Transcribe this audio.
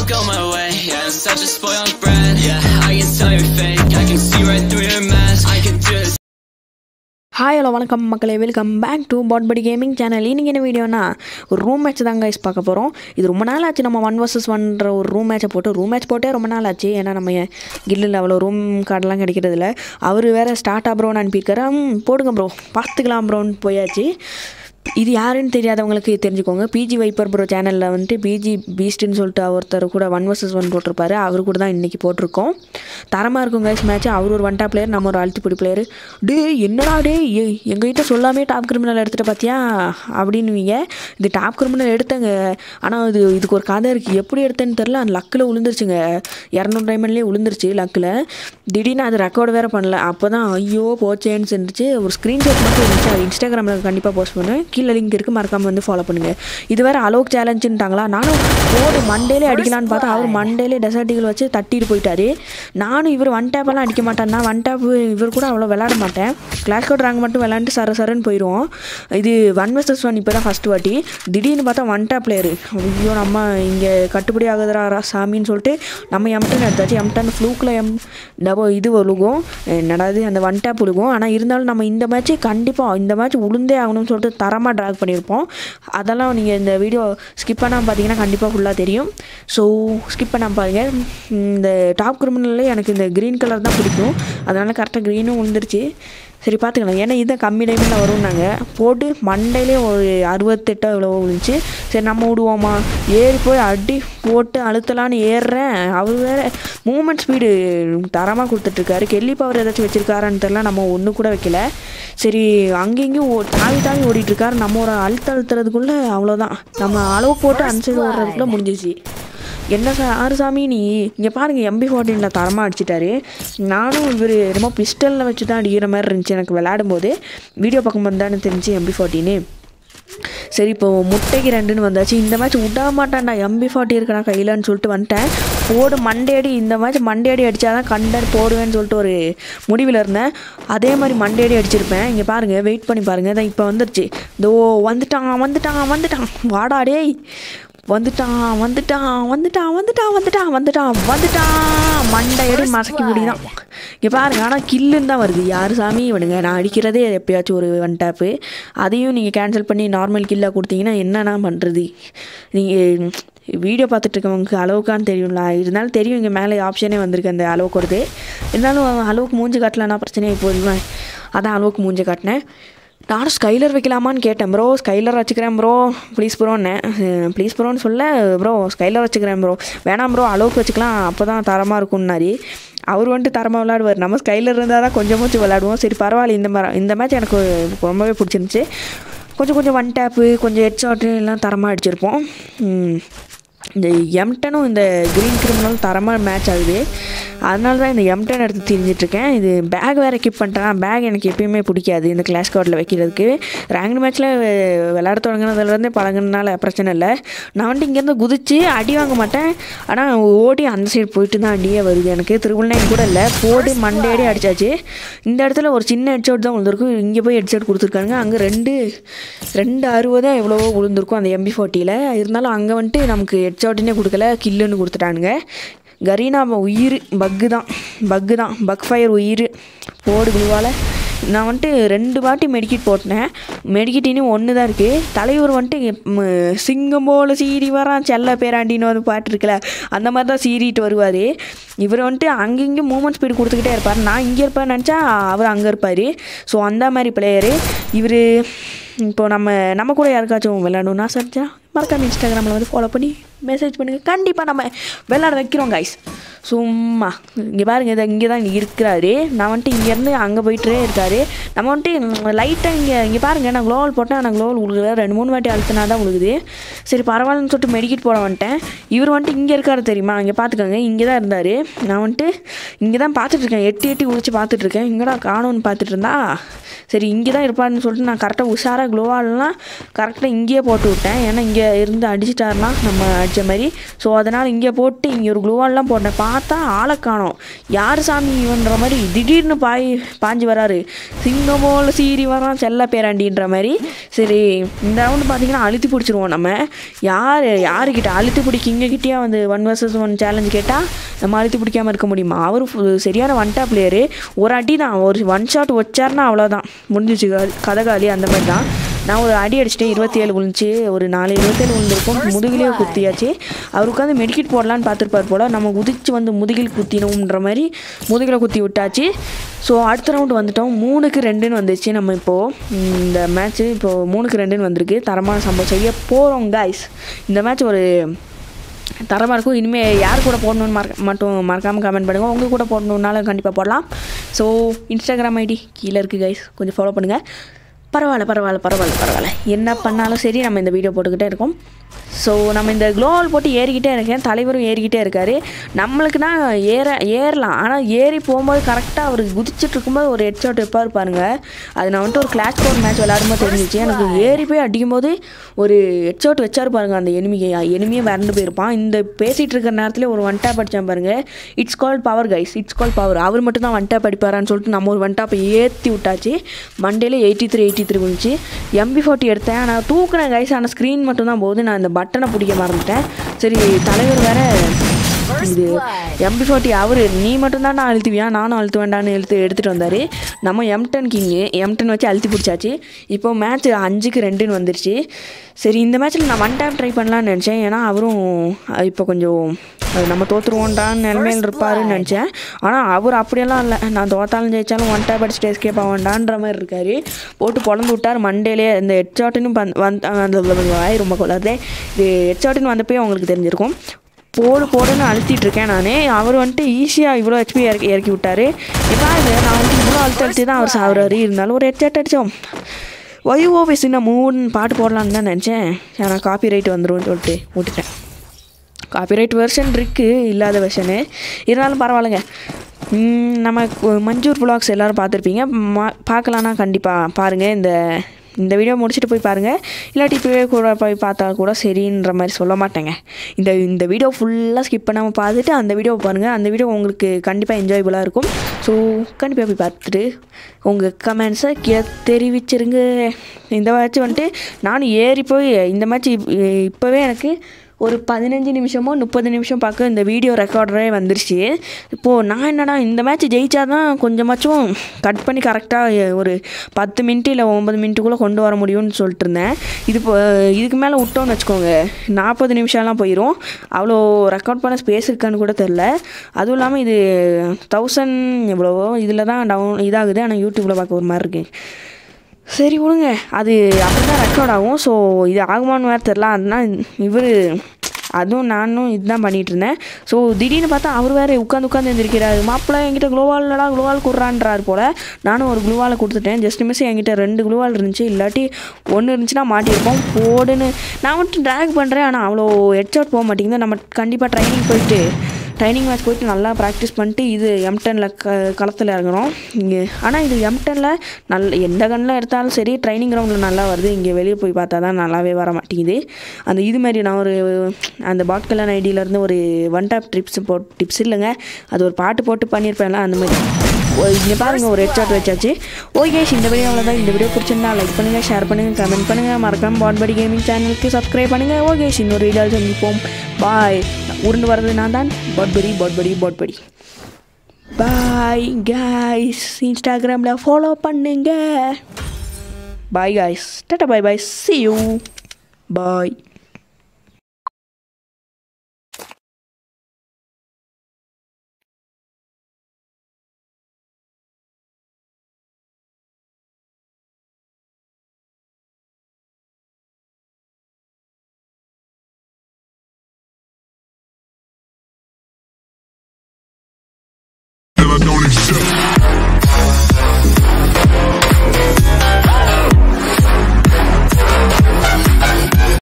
go my way. Yeah, I'm such a spoiled brat. Yeah, I can tell you're fake. I can see right through your mask. I can do this. Hi hello வணக்கம் மக்களே welcome back to பாட்படி gaming channel இன்றைக்கி என்ன வீடியோனா ஒரு room match தான் guys பார்க்க போகிறோம் இது ரொம்ப நாள் ஆச்சு நம்ம ஒன் வர்சஸ் ஒன்ற ஒரு ரூம் மேட்சை போட்டு ரூம் மேட்ச் போட்டே ரொம்ப நாள் ஆச்சு ஏன்னா நம்ம கில்லில் அவ்வளோ ரூம் கார்டெலாம் கிடைக்கிறதில்ல அவர் வேறு ஸ்டார்ட் ப்ரோன்னு அனுப்பியிருக்காரு ம், போடுங்க ப்ரோ பார்த்துக்கலாம் ப்ரோன்னு போயாச்சு இது யாருன்னு தெரியாதவங்களுக்கு தெரிஞ்சுக்கோங்க பிஜி வைப்பர் ப்ரோ சேனலில் வந்துட்டு பிஜி பீஸ்ட்டுன்னு சொல்லிட்டு ஒருத்தர் கூட ஒன் வர்சஸ் ஒன் போட்டிருப்பாரு அவர் கூட தான் இன்றைக்கி போட்டிருக்கோம் தரமாக இருக்கும் கைஸ் மேட்ச் அவர் ஒரு ஒன் டாப் பிளேயர் நம்ம ஒரு அழுத்திப்படி பிளேயர் டே என்னடா டே எங்ககிட்ட சொல்லாமே டாப் கிரிமினல் எடுத்துகிட்டு பார்த்தியா அப்படின்னுவீங்க இது டாப் கிரிமினல் எடுத்தேங்க ஆனால் இது இதுக்கு ஒரு கதை இருக்குது எப்படி எடுத்தேன்னு தெரில அந்த லக்கில் விழுந்துருச்சுங்க இரநூறு டைமண்ட்லேயே விழுந்துருச்சு லக்கில் திடீர்னு அது ரெக்கார்டு வேறு பண்ணல அப்போ தான் ஐயோ போச்சேன்னு செஞ்சுச்சு ஒரு ஸ்க்ரீன்ஷாட் மட்டும் இருந்துச்சு அது இன்ஸ்டாகிராமில் கண்டிப்பாக போஸ்ட் பண்ணுவேன் கீழே லிங்க் இருக்குது மறக்காமல் வந்து ஃபாலோ பண்ணுங்கள் இது வேறு அலோக் சேலஞ்சுன்ட்டாங்களா நானும் போடு மண்டேலே அடிக்கலான்னு பார்த்தா அவர் மண்டேலே டெசர்ட்டிகள் வச்சு தட்டிட்டு போயிட்டாரு நானும் இவர் ஒன் டேப்பெல்லாம் அடிக்க மாட்டேன்னா ஒன் டேப் இவர் கூட அவ்வளோ விளாட மாட்டேன் கிளாஸ் கோட் ரேங்க் மட்டும் விளாண்டு சர சரன்னு போயிடுவோம் இது ஒன் வர்சஸ் ஒன் இப்போ தான் ஃபஸ்ட் வாட்டி திடீர்னு பார்த்தா ஒன் டேப் பிளேயரு ஐயோ நம்ம இங்கே கட்டுப்படி ஆகுதுரா சாமின்னு சொல்லிட்டு நம்ம எம்டன் எடுத்தாச்சு எம்டன் ஃப்ளூக்கில் எம் டபோ இது விழுகும் என்னடா இது அந்த ஒன் டேப் விழுகும் ஆனால் இருந்தாலும் நம்ம இந்த மேட்ச்சு கண்டிப்பாக இந்த மேட்ச் உளுந்தே ஆகணும்னு சொல்லிட்டு தரமாக ட்ராக் பண்ணியிருப்போம் அதெல்லாம் நீங்கள் இந்த வீடியோ ஸ்கிப் பண்ணாமல் பார்த்தீங்கன்னா கண்டிப்பாக ஃபுல்லாக தெரியும் ஸோ ஸ்கிப் பண்ணாமல் பாருங்கள் இந்த டாப் கிரிமினல்ல எனக்கு இந்த க்ரீன் கலர் தான் பிடிக்கும் அதனால் கரெக்டாக க்ரீனும் விழுந்துருச்சு சரி பார்த்துக்கலாம் ஏன்னா இதுதான் கம்மி டைமில் வரும்னாங்க போட்டு மண்டையிலே ஒரு அறுபத்தெட்டோ எவ்வளோ விழுந்துச்சு சரி நம்ம விடுவோமா ஏறி போய் அடி போட்டு அழுத்தலான்னு ஏறுறேன் அவர் வேறு மூமெண்ட் ஸ்பீடு தரமாக கொடுத்துட்ருக்காரு கெல்லி பவர் ஏதாச்சும் வச்சுருக்காரான்னு தெரில நம்ம ஒன்று கூட வைக்கல சரி அங்கேயும் ஓ தாவி தாவி ஓடிட்டுருக்காரு நம்ம ஒரு அழுத்த அழுத்துறதுக்குள்ளே அவ்வளோதான் நம்ம அளவு போட்டு அன்சைடு ஓடுறதுக்குள்ளே முடிஞ்சிச்சு என்ன சார் ஆறு சாமி நீ இங்கே பாருங்கள் எம்பி ஃபோர்டீனில் தரமாக அடிச்சிட்டாரு நானும் இவர் ரொம்ப பிஸ்டலில் வச்சு தான் அடிக்கிற மாதிரி இருந்துச்சு எனக்கு விளையாடும் போது வீடியோ பார்க்கும்போது தானே தெரிஞ்சு எம்பி ஃபோர்டீனு சரி இப்போ முட்டைக்கு ரெண்டுன்னு வந்தாச்சு இந்த மேட்ச் விட மாட்டான்டா எம்பி ஃபார்ட்டி இருக்கடா கையிலன்னு சொல்லிட்டு வந்துட்டேன் போடு மண்டையடி இந்த மேட்ச் மண்டையடி அடித்தாதான் கண்டர் போடுவேன்னு சொல்லிட்டு ஒரு முடிவில் இருந்தேன் அதே மாதிரி மண்டையடி அடிச்சிருப்பேன் இங்கே பாருங்கள் வெயிட் பண்ணி பாருங்கள் இதான் இப்போ வந்துருச்சு இதோ வந்துட்டான் வந்துட்டான் வந்துட்டான் வாடா டேய் வந்துட்டான் வந்துட்டான் வந்துட்டான் வந்துட்டான் வந்துட்டான் வந்துட்டான் வந்துட்டான் மண்டையடி மசக்கி முடிதான் இங்கே பாருங்க ஆனால் கில்லுன்னு தான் வருது யார் சாமி இவனுங்க நான் அடிக்கிறதே எப்பயாச்சும் ஒரு ஒன் டேப்பு அதையும் நீங்கள் கேன்சல் பண்ணி நார்மல் கில்லாக கொடுத்தீங்கன்னா என்னென்ன பண்ணுறது நீங்கள் வீடியோ பார்த்துட்டு இருக்கவங்களுக்கு அளவுக்கான்னு தெரியும்ல இருந்தாலும் தெரியும் இங்கே மேலே ஆப்ஷனே வந்திருக்கு அந்த அளவுக்கு வருது இருந்தாலும் அளவுக்கு மூஞ்சி காட்டலன்னா பிரச்சனையே போதுமே அதான் அளவுக்கு மூஞ்சி காட்டினேன் நானும் ஸ்கைலர் வைக்கலாமான்னு கேட்டேன் ப்ரோ ஸ்கைலர் வச்சுக்கிறேன் ப்ரோ ப்ளீஸ் ப்ரோன்னு ப்ளீஸ் ப்ரோன்னு சொல்ல ப்ரோ ஸ்கைலர் வச்சுக்கிறேன் ப்ரோ வேணாம் ப்ரோ அளவுக்கு வச்சுக்கலாம் அப்போ தான் தரமாக இருக்கும்னாரி அவர் வந்துட்டு தரமாக விளையாடுவார் நம்ம ஸ்கைலர் இருந்தால் தான் கொஞ்சமாச்சும் விளையாடுவோம் சரி பரவாயில்ல இந்த மாதிரி இந்த மேட்ச் எனக்கு ரொம்பவே பிடிச்சிருந்துச்சி கொஞ்சம் கொஞ்சம் ஒன் டேப்பு கொஞ்சம் ஹெட் ஷாட்டு எல்லாம் தரமாக அடிச்சிருப்போம் ம். இந்த எம்டனும் இந்த க்ரீன் கிரிமினலும் தரமாக மேட்ச் ஆகுது அதனால தான் இந்த எம்டன் எடுத்து தெரிஞ்சிட்ருக்கேன் இது பேக் வேறு கீப் பண்ணிட்டேன் பேக் எனக்கு எப்பயுமே பிடிக்காது இந்த கிளாஸ் கார்டில் வைக்கிறதுக்கு ரேங்க் மேட்ச்சில் விளையாட தொடங்கினதுலேருந்தே பழகினால பிரச்சனை இல்லை நான் வந்துட்டு இங்கேருந்து குதிச்சு அடி வாங்க மாட்டேன் ஆனால் ஓடி அந்த சைடு போயிட்டு தான் அடியே வருது எனக்கு திருவண்ணாமலை கூட இல்லை போட்டு மண்டேடி அடிச்சாச்சு இந்த இடத்துல ஒரு சின்ன ஹெட்ஷாட் தான் விழுந்திருக்கும் இங்கே போய் ஹெட்ஷாட் கொடுத்துருக்காங்க அங்கே ரெண்டு ரெண்டு அறுபதோ எவ்வளவோ விழுந்திருக்கும் அந்த எம்பி ஃபார்ட்டியில் இருந்தாலும் அங்கே வந்துட்டு நமக்கு ஹெட்ஷாட்டுன்னே கொடுக்கல கில்லுன்னு கொடுத்துட்டானுங்க கரீனா உயிர் பக்கு தான் பக்கு தான் பக் ஃபயர் உயிர் போடு குழுவால் நான் வந்துட்டு ரெண்டு வாட்டி மெடிக்கிட் போட்டேன் மெடிக்கிட் இன்னும் ஒன்று தான் இருக்குது தலைவர் வந்துட்டு ம், சிங்கம் போல சீறி வரான் செல்ல பேராண்டின்னு வந்து பாட்டு இருக்குல்ல அந்த மாதிரி தான் சீறிட்டு வருவார் இவர் வந்துட்டு அங்கேயும் மூமெண்ட் ஸ்பீடு கொடுத்துக்கிட்டே இருப்பார் நான் இங்கே இருப்பேன்னு நினச்சா அவர் அங்கே இருப்பார் ஸோ அந்த மாதிரி பிளேயரு இவர் இப்போ நம்ம நம்ம கூட யாருக்காச்சும் விளையாடணும்னா சரிச்சா மறக்காம இன்ஸ்டாகிராமில் வந்து ஃபாலோ பண்ணி மெசேஜ் பண்ணுங்கள் கண்டிப்பாக நம்ம விளையாட வைக்கிறோம் கைஸ் சும்மா இங்கே பாருங்க இதை இங்கே தான் இருக்கிறாரு நான் வந்துட்டு இங்கேருந்து அங்கே போயிட்டே இருக்காரு நம்ம வந்துட்டு லைட்டாக இங்கே இங்கே பாருங்கள் நான் க்ளோவல் போட்டேன் ஆனால் க்ளோவல் உழுகுல ரெண்டு மூணு வாட்டி அழுத்தினா தான் உழுகுது சரி பரவாயில்லன்னு சொல்லிட்டு மெடிக்கிட் போட வந்துட்டேன் இவர் வந்துட்டு இங்கே இருக்காரு தெரியுமா இங்கே பார்த்துக்கோங்க இங்கே தான் இருந்தார் நான் வந்துட்டு இங்கே தான் பார்த்துட்ருக்கேன் எட்டி எட்டி உழிச்சு பார்த்துட்ருக்கேன் இங்கடா காணோன்னு பார்த்துட்டு இருந்தா சரி இங்கே தான் இருப்பான்னு சொல்லிட்டு நான் கரெக்டாக உஷாராக வேறு க்ளோவால்லாம் கரெக்டாக இங்கேயே போட்டு விட்டேன் ஏன்னா இங்கே இருந்து அடிச்சிட்டாருனா நம்ம அடித்த மாதிரி ஸோ அதனால் இங்கே போட்டு இங்கே ஒரு க்ளோவால்லாம் போட்டேன் பார்த்தா ஆளை காணோம் யார் சாமி இவன்ற மாதிரி திடீர்னு பாய் பாஞ்சு வராரு சிங்கம் போல சீறி வரான் செல்ல பேராண்டின்ற மாதிரி சரி இந்த ரவுண்டு பார்த்தீங்கன்னா அழுத்தி பிடிச்சிருவோம் நம்ம யார் யாருக்கிட்ட அழுத்தி பிடிக்கிங்ககிட்டயே வந்து ஒன் வர்சஸ் ஒன் சேலஞ்ச் கேட்டால் நம்ம அழுத்தி பிடிக்காமல் இருக்க முடியுமா அவர் சரியான ஒன் டாப் பிளேயரு ஒரு அடி தான் ஒரு ஒன் ஷாட் வச்சார்னா அவ்வளோதான் முடிஞ்சிச்சு க- கதகாலி அந்த மாதிரி தான் நான் ஒரு அடி அடிச்சிட்டேன் இருபத்தி ஏழு விழுந்துச்சு ஒரு நாலு இருபத்தேழு விழுந்திருக்கும் முதுகிலே குத்தியாச்சு அவர் உட்காந்து மெடிக்கெட் போடலான்னு பார்த்துருப்பார் போல் நம்ம குதிச்சு வந்து முதுகில் குத்தினோம்ன்ற மாதிரி முதுகில் குத்தி விட்டாச்சு ஸோ அடுத்த ரவுண்டு வந்துட்டோம் மூணுக்கு ரெண்டுன்னு வந்துச்சு நம்ம இப்போது இந்த மேட்ச்சு இப்போது மூணுக்கு ரெண்டுன்னு வந்திருக்கு தரமான சம்பவம் செய்ய போகிறோம் காய்ஸ் இந்த மேட்ச் ஒரு தரமாக இருக்கும் இனிமேல் யார் கூட போடணும்னு மறக்க மட்டும் மறக்காமல் கமெண்ட் பண்ணுங்கள் உங்கள் கூட போடணுன்னாலும் கண்டிப்பாக போடலாம் ஸோ இன்ஸ்டாகிராம் ஐடி கீழே இருக்குது கைஸ் கொஞ்சம் ஃபாலோ பண்ணுங்கள் பரவாயில்ல பரவாயில்ல பரவாயில்ல பரவாயில்ல என்ன பண்ணாலும் சரி நம்ம இந்த வீடியோ போட்டுக்கிட்டே இருக்கோம் ஸோ நம்ம இந்த க்ளோவால் போட்டு ஏறிக்கிட்டே இருக்கேன் தலைவரும் ஏறிக்கிட்டே இருக்காரு நம்மளுக்குனா ஏற ஏறலாம் ஆனால் ஏறி போகும்போது கரெக்டாக அவர் குதிச்சுட்டு இருக்கும்போது ஒரு ஹெட் ஷாட் வைப்பார் பாருங்க அது நான் வந்துட்டு ஒரு கிளாஸ் கோர் மேட்ச் விளையாடும்போது தெரிஞ்சிச்சு எனக்கு ஏறி போய் அடிக்கும்போது ஒரு ஹெட் ஷாட் வச்சாரு பாருங்க அந்த எனிமியை எனிமியே மறந்து போயிருப்பான் இந்த பேசிகிட்டு இருக்கிற நேரத்தில் ஒரு ஒன் டேப் அடித்தான் பாருங்க it's called power guys it's called power அவர் மட்டும் தான் ஒன் டேப் அடிப்பாரான்னு சொல்லிட்டு நம்ம ஒரு ஒன் டேப்பை ஏற்றி விட்டாச்சு மண்டேல எயிட்டி த்ரீ எயிட்டி த்ரீ வந்துச்சு எம்பி ஃபார்ட்டி எடுத்தேன் நான் தூக்குனேன் கைஸ் ஆனால் ஸ்க்ரீன் மட்டும் தான் போகுது நான் இந்த பட்டனை பிடிக்க மறந்துட்டேன் சரி தலைவர் வேற இது எம்பி ஃபார்ட்டி அவர் நீ மட்டும் தான் நான் அழுத்துவியா நானும் அழுத்து வேண்டான்னு எழுத்து எடுத்துகிட்டு வந்தார் நம்ம எம்டன் கிங்கு எம்டன் வச்சு அழுத்தி பிடிச்சாச்சு இப்போ மேட்ச் அஞ்சுக்கு ரெண்டுன்னு வந்துருச்சு சரி இந்த மேட்ச்சில் நான் ஒன் டைம் ட்ரை பண்ணலான்னு நினச்சேன் ஏன்னா அவரும் அஹ், இப்போ கொஞ்சம் அது நம்ம தோற்றுருவோன்றான்னு நிலைமையில் இருப்பாருன்னு நினச்சேன் ஆனால் அவர் அப்படியெல்லாம் இல்லை நான் தோத்தாலும் ஜெயிச்சாலும் ஒன் டைம் அடிச்சுட்டு எஸ்கேப் ஆகண்டான்ற மாதிரி இருக்காரு போட்டு பொழந்து விட்டார் மண்டேலே இந்த ஹெட்ஷாட்டுன்னு வந்து அந்த வாய் ரொம்ப கொள்ளாதே இது ஹெட்ஷாட்டுன்னு வந்தப்போ உங்களுக்கு தெரிஞ்சிருக்கும் போடு போடுன்னு அழுத்திட்டு இருக்கேன் நான் அவர் வந்துட்டு ஈஸியாக இவ்வளோ ஹெச்பி இறக்கி இறக்கி விட்டாரு இப்போ இது நான் வந்துட்டு இவ்வளோ அழுத்தி அழுத்தி தான் அவர் சாவுறாரு இருந்தாலும் ஒரு ஹெட்ஷாட் அடித்தோம் ஒய்ஓ பேசி நான் மூணு பாட்டு போடலான்னு தான் நினச்சேன் ஆனால் காப்பி ரைட் வந்துரும்னு சொல்லிட்டு விட்டுட்டேன் காப்பிரைட் வெர்ஷன் இருக்குது இல்லாத வெர்ஷனு இருந்தாலும் பரவாயில்லைங்க ம், நம்ம கு- மஞ்சூர் vlogs எல்லோரும் பார்த்துருப்பீங்க மா பார்க்கலான்னா கண்டிப்பாக பாருங்கள் இந்த இந்த வீடியோ முடிச்சுட்டு போய் பாருங்கள் இல்லாட்டி இப்போவே கூட போய் பார்த்தா கூட சரின்ற மாதிரி சொல்ல மாட்டேங்க இந்த இந்த வீடியோ ஃபுல்லாக ஸ்கிப் பண்ணாமல் பார்த்துட்டு அந்த வீடியோ பாருங்கள் அந்த வீடியோ உங்களுக்கு கண்டிப்பாக என்ஜாயபுளாக இருக்கும் ஸோ கண்டிப்பாக போய் பார்த்துட்டு உங்கள் கமெண்ட்ஸை கே தெரிவிச்சிருங்க இந்த மேட்ச் வந்துட்டு நானும் ஏறி போய் இந்த மேட்ச் இப்போவே எனக்கு ஒரு பதினஞ்சு நிமிஷமோ முப்பது நிமிஷம் பார்க்க இந்த வீடியோ ரெக்கார்டரே வந்துருச்சு இப்போது நான் என்னடா இந்த மேட்ச் ஜெயிச்சா தான் கொஞ்சமாச்சும் கட் பண்ணி கரெக்டாக ஒரு பத்து மினிட் இல்லை ஒம்பது மினிட்டுக்குள்ளே கொண்டு வர முடியும்னு சொல்லிட்டு இருந்தேன் இது இப்போ இதுக்கு மேலே விட்டோம்னு வச்சுக்கோங்க நாற்பது நிமிஷம்லாம் போயிடும் அவ்வளோ ரெக்கார்ட் பண்ண ஸ்பேஸ் இருக்கான்னு கூட தெரில அதுவும் இல்லாமல் இது தௌசண்ட் எவ்வளவோ இதில் தான் டவுன் இதாகுது ஆனால் யூடியூப்பில் பார்க்க ஒரு மாதிரி இருக்குது சரி விடுங்க அது அப்படி தான் ரெக்கார்ட் ஆகும் ஸோ இது ஆகுமான்னு வேறு தெரில அதனால் இவர் அதுவும் நானும் இதுதான் பண்ணிகிட்டு இருந்தேன் ஸோ திடீர்னு பார்த்தா அவர் வேறு உட்காந்து உட்காந்து எழுந்திருக்கிறாரு மாப்பிள்ளை என்கிட்ட க்ளோவாலடா க்ளோவால் கொடுறான்றாரு போல் நானும் ஒரு க்ளூவாலை கொடுத்துட்டேன் ஜஸ்ட் மிஸ் என்கிட்ட ரெண்டு க்ளூவால் இருந்துச்சு இல்லாட்டி ஒன்று இருந்துச்சுன்னா மாட்டியிருப்போம் போடுன்னு நான் மட்டும் ட்ராக் பண்ணுறேன் ஆனால் அவ்வளோ ஹெட்ஷாட் போக மாட்டேங்குது நம்ம கண்டிப்பாக ட்ரைனிங் போயிட்டு ட்ரைனிங் மேட்ச் போயிட்டு நல்லா ப்ராக்டிஸ் பண்ணிட்டு இது எம்டனில் க களத்தில் இறங்குறோம் இங்கே ஆனால் இது எம்டனில் நல்ல எந்த கண்ணில் எடுத்தாலும் சரி ட்ரைனிங் கிரவுண்டில் நல்லா வருது இங்கே வெளியே போய் பார்த்தா தான் நல்லாவே வர மாட்டேங்குது அந்த இது மாதிரி நான் ஒரு அந்த பாட்கலன் ஐடியிலேருந்து ஒரு ஒன் டாப் ட்ரிப்ஸ் போ டிப்ஸ் இல்லைங்க அது ஒரு பாட்டு போட்டு பண்ணியிருப்பேன்ல அந்த மாதிரி இங்கே பாருங்கள் ஒரு ஹெட்ஷாட் வச்சாச்சு ஓகே இந்த வீடியோ அவ்வளோதான் இந்த வீடியோ பிடிச்சிருந்தா லைக் பண்ணுங்கள் ஷேர் பண்ணுங்கள் கமெண்ட் பண்ணுங்கள் மறக்காம பாட்படி கேமிங் சேனலுக்கு சப்ஸ்கிரைப் பண்ணுங்கள் ஓகே இன்னொரு வீடியோ சந்திப்போம் பாய் உருண்டு வர்றது நான் தான் பாட்படி பாட்படி பாட்படி பாய் காய்ஸ் இன்ஸ்டாகிராமில் ஃபாலோ பண்ணுங்க பாய் காய்ஸ் டாட்டா bye bye see you bye and I don't accept.